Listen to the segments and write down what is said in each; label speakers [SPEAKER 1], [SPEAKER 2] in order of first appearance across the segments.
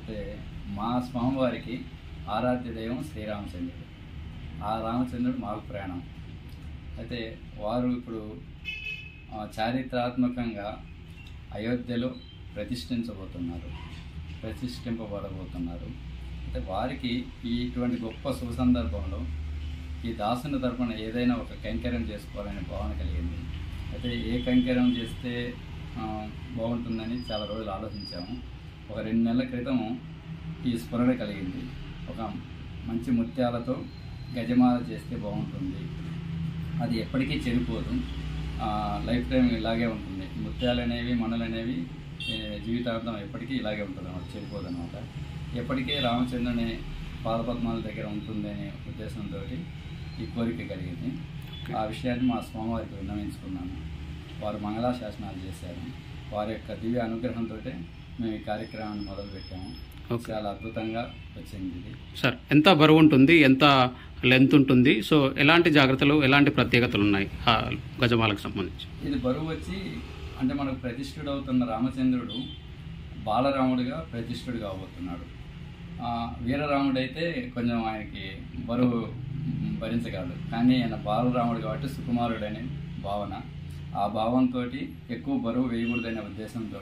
[SPEAKER 1] అయితే మా స్వామివారికి ఆరాధ్య దైవం శ్రీరామచంద్రుడు ఆ రామచంద్రుడు మాకు ప్రాణం అయితే వారు ఇప్పుడు ఆ, చారిత్రాత్మకంగా అయోధ్యలో ప్రతిష్ఠించబోతున్నారు ప్రతిష్ఠింపబడబోతున్నారు అయితే వారికి ఈ ఇటువంటి గొప్ప శుభ సందర్భంలో ఈ దాసుని తరపున ఏదైనా ఒక కైంకర్యం చేసుకోవాలనే భావన కలిగింది అయితే ఏ కైంకర్యం చేస్తే ఆ, బాగుంటుందని చాలా రోజులు ఆలోచించాము ఒక రెండు నెలల క్రితం ఈ స్ఫురణ కలిగింది ఒక మంచి ముత్యాలతో గజమాల చేస్తే బాగుంటుంది అది ఎప్పటికీ చెడిపోదు ఆ, లైఫ్ టైం ఇలాగే ఉంటుంది ముత్యాలు అనేవి మణులు అనేవి ఏ, జీవితాంతం ఎప్పటికీ ఇలాగే ఉంటుంది అనమాట చెడిపోదు అనమాట ఎప్పటికీ రామచంద్రుని పాదపద్మాల దగ్గర ఉంటుందనే ఉద్దేశంతో ఈ కోరిక కలిగింది ఆ విషయాన్ని మా స్వామివారికి విన్నవించుకున్నాను వారు మంగళాశాసనాలు చేశారు వారి యొక్క దివ్య అనుగ్రహంతో మేము ఈ కార్యక్రమాన్ని మొదలుపెట్టాము
[SPEAKER 2] ఓకే.
[SPEAKER 1] చాలా అద్భుతంగా వచ్చింది ఇది
[SPEAKER 2] సార్ ఎంత బరువు ఉంటుంది ఎంత లెంత్ ఉంటుంది సో ఎలాంటి జాగ్రత్తలు ఎలాంటి ప్రత్యేకతలు ఉన్నాయి ఆ గజమాలకు సంబంధించి
[SPEAKER 1] ఇది బరువు వచ్చి అంటే మనకు ప్రతిష్ఠుడు అవుతున్న రామచంద్రుడు బాలరాముడిగా ప్రతిష్ఠుడు కాబోతున్నాడు ఆ, వీరరాముడు అయితే కొంచెం ఆయనకి బరువు మ్, భరించగలడు కానీ ఆయన బాలరాముడు కాబట్టి సుకుమారుడనే భావన ఆ భావంతో ఎక్కువ బరువు వేయకూడదనే ఉద్దేశంతో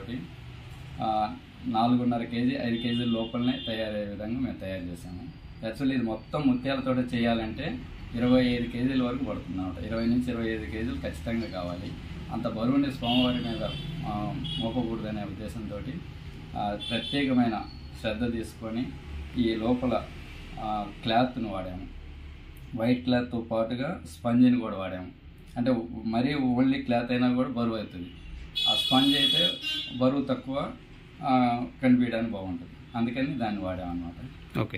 [SPEAKER 1] నాలుగున్నర కేజీ ఐదు కేజీల లోపలనే తయారయ్యే విధంగా మేము తయారు చేసాము యాక్చువల్లీ ఇది మొత్తం ముత్యాలతో చేయాలంటే ఇరవై ఐదు కేజీల వరకు పడుతుంది అనమాట ఇరవై నుంచి ఇరవై ఐదు కేజీలు ఖచ్చితంగా కావాలి అంత బరువుని స్వామివారి మీద ఆ, మోపకూడదనే ఉద్దేశంతో ప్రత్యేకమైన శ్రద్ధ తీసుకొని ఈ లోపల ఆ, క్లాత్ను వాడాము వైట్ క్లాత్తో పాటుగా స్పంజిని కూడా వాడాము అంటే మరీ ఓన్లీ క్లాత్ అయినా కూడా బరువు అవుతుంది ఆ స్పంజ్ అయితే బరువు తక్కువ ఆ, కనిపించడానికి బాగుంటుంది అందుకని దాన్ని వాడాము అనమాట
[SPEAKER 2] ఓకే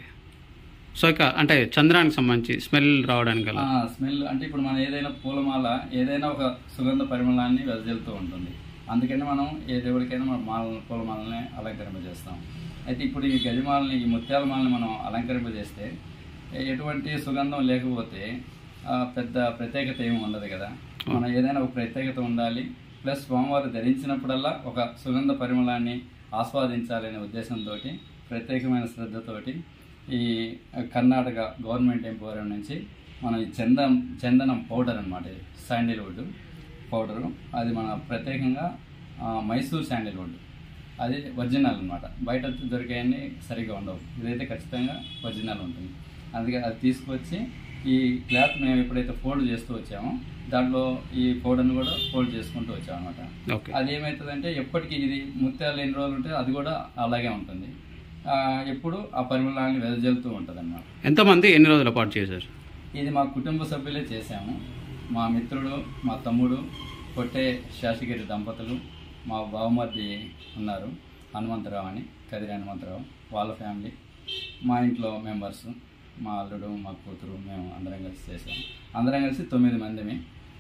[SPEAKER 2] సో ఇక అంటే చంద్రానికి సంబంధించి స్మెల్ రావడానికి గల
[SPEAKER 1] స్మెల్ అంటే ఇప్పుడు మనం ఏదైనా పూలమాల ఏదైనా ఒక సుగంధ పరిమళాన్ని వెదజల్లుతూ ఉంటుంది అందుకని మనం ఏ దేవుడికైనా మన మాల పూలమాలని అలంకరింపజేస్తాం అయితే ఇప్పుడు ఈ గజమాలని ఈ ముత్యాల మాలని మనం అలంకరింపజేస్తే ఎ- ఎటువంటి సుగంధం లేకపోతే ఆ, పెద్ద ప్రత్యేకత ఏమి ఉండదు కదా మనం ఏదైనా ఒక ప్రత్యేకత ఉండాలి ప్లస్ స్వామివారు ధరించినప్పుడల్లా ఒక సుగంధ పరిమళాన్ని ఆస్వాదించాలనే ఉద్దేశంతో ప్రత్యేకమైన శ్రద్ధతోటి ఈ కర్ణాటక గవర్నమెంట్ ఎంపోరియం నుంచి మనం ఈ చందనం చందనం పౌడర్ అనమాట శాండిల్వుడ్ పౌడరు అది మన ప్రత్యేకంగా ఆ, మైసూర్ శాండిల్వుడ్ అది ఒరిజినల్ అనమాట బయట దొరికేవన్నీ సరిగా ఉండవు ఇదైతే ఖచ్చితంగా ఒరిజినల్ ఉంటుంది అందుకే అది తీసుకొచ్చి ఈ క్లాత్ మేము ఎప్పుడైతే ఫోల్డ్ చేస్తూ వచ్చామో దాంట్లో ఈ పౌడర్ని కూడా ఫోల్డ్ చేసుకుంటూ వచ్చాం అనమాట
[SPEAKER 2] ఓకే
[SPEAKER 1] అది ఏమవుతుందంటే ఎప్పటికీ ఇది ముత్యాలు ఎన్ని రోజులు ఉంటే అది కూడా అలాగే ఉంటుంది ఆ, ఎప్పుడు ఆ పరిమళాన్ని వెదజల్లుతూ ఉంటుంది అన్నమాట
[SPEAKER 2] ఎంతమంది ఎన్ని రోజుల పాటు చేశారు
[SPEAKER 1] ఇది మా కుటుంబ సభ్యులే చేశాము మా మిత్రుడు మా తమ్ముడు కొట్టే శాషగిరి దంపతులు మా బావమర్ది ఉన్నారు హనుమంతరావు అని కదిరి హనుమంతరావు వాళ్ళ ఫ్యామిలీ మా ఇంట్లో మెంబర్స్ మా అల్లుడు మా కూతురు మేము అందరం కలిసి చేసాము అందరం కలిసి తొమ్మిది మందిమి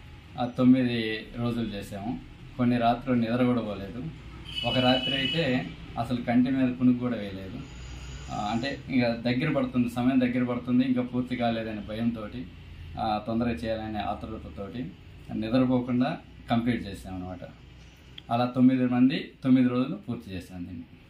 [SPEAKER 1] ఆ తొమ్మిది రోజులు చేసాము కొన్ని రాత్రులు నిద్ర కూడా పోలేదు ఒక రాత్రి అయితే అసలు కంటి మీద పునుగు కూడా వేయలేదు ఆ, అంటే ఇంకా దగ్గర పడుతుంది సమయం దగ్గర పడుతుంది ఇంకా పూర్తి కాలేదనే భయంతో తొందరగా చేయాలనే ఆతృతతోటి నిద్రపోకుండా కంప్లీట్ చేసాం అనమాట అలా తొమ్మిది మంది తొమ్మిది రోజులు పూర్తి చేశాను దీన్ని